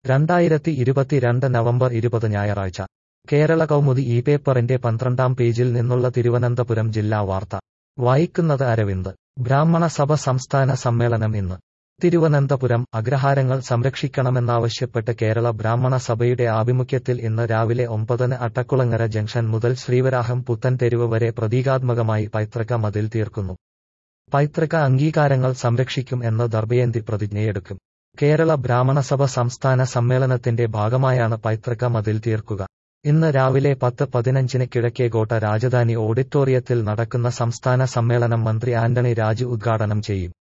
രണ്ടായിരത്തി ഇരുപത്തിരണ്ട് നവംബർ ഇരുപത് ഞായറാഴ്ച കേരള കൗമുദി ഈ പേപ്പറിന്റെ പന്ത്രണ്ടാം പേജിൽ നിന്നുള്ള തിരുവനന്തപുരം ജില്ലാ വാർത്ത വായിക്കുന്നത് അരവിന്ദ് ബ്രാഹ്മണ സഭ സംസ്ഥാന സമ്മേളനം ഇന്ന് തിരുവനന്തപുരം അഗ്രഹാരങ്ങൾ സംരക്ഷിക്കണമെന്നാവശ്യപ്പെട്ട് കേരള ബ്രാഹ്മണ സഭയുടെ ആഭിമുഖ്യത്തിൽ ഇന്ന് രാവിലെ ഒമ്പതിന് അട്ടക്കുളങ്ങര ജംഗ്ഷൻ മുതൽ ശ്രീവരാഹം പുത്തൻ തെരുവ് വരെ പ്രതീകാത്മകമായി പൈതൃക മതിൽ തീർക്കുന്നു പൈതൃക അംഗീകാരങ്ങൾ സംരക്ഷിക്കും എന്ന് ദർഭയന്തി പ്രതിജ്ഞയെടുക്കും കേരള ബ്രാഹ്മണ സഭ സംസ്ഥാന സമ്മേളനത്തിന്റെ ഭാഗമായാണ് പൈതൃക മതിൽ തീർക്കുക ഇന്ന് രാവിലെ പത്ത് പതിനഞ്ചിന് കിഴക്കേകോട്ട രാജധാനി ഓഡിറ്റോറിയത്തിൽ നടക്കുന്ന സംസ്ഥാന സമ്മേളനം മന്ത്രി ആന്റണി രാജു ഉദ്ഘാടനം ചെയ്യും